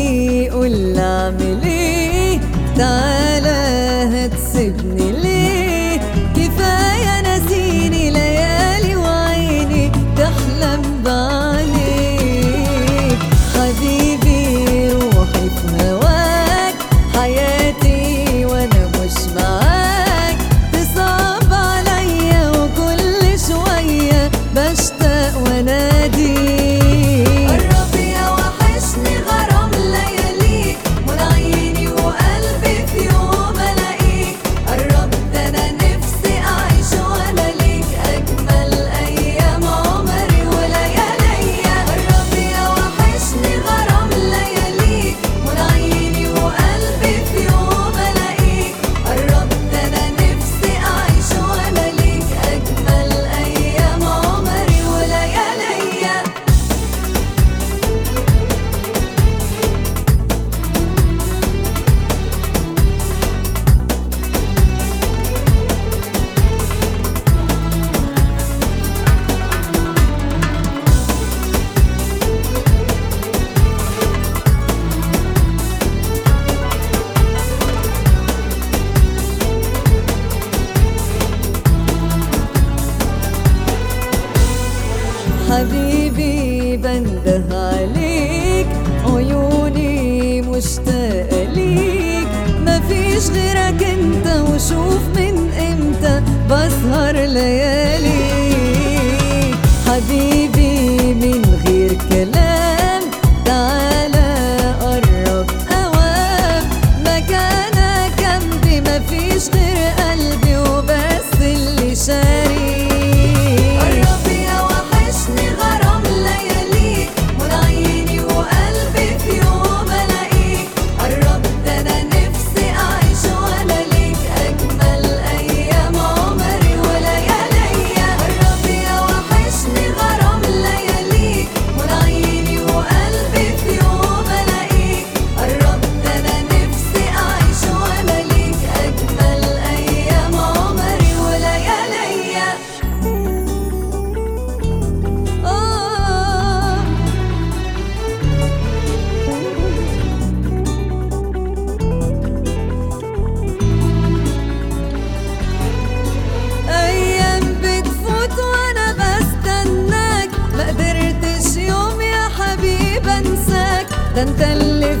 حبيبي قول اعمل ايه تعالى هتسيبني ليه كفايه نسيني ليالي وعيني تحلم بعينيك حبيبي روحي في هواك حياتي وانا مش معاك تصعب عليا وكل شويه بشتاق واناديك قرب يا وحشني غرام لياليك من عيني وقلبي في يوم الاقيك قرب ده انا نفسي اعيش وانا ليك اجمل ايام عمري ولياليا قرب يا وحشني غرام لياليك من عيني وقلبي في يوم الاقيك قرب ده انا نفسي اعيش وانا ليك اجمل ايام عمري ولياليا حبيبي بنده عليك عيوني مشتاقة ليك مفيش غيرك انت وشوف من امتى بسهر ليالي حبيبي من غير كلام تعالى قرب اوام مكانك جنبي مفيش غير قلبي وبس اللي شاري قرب يا وحشني غرام لياليك من عيني وقلبي في يوم الاقيك قرب ده انا نفسي اعيش وانا ليك اجمل ايام عمري ولياليا قرب يا وحشني غرام لياليك من عيني وقلبي في يوم الاقيك قرب ده انا نفسي اعيش وانا ليك اجمل ايام عمري ولياليا آه أيام بتفوت وأنا بستناك ما قدرتش يوم يا حبيب أنساك ده أنت اللي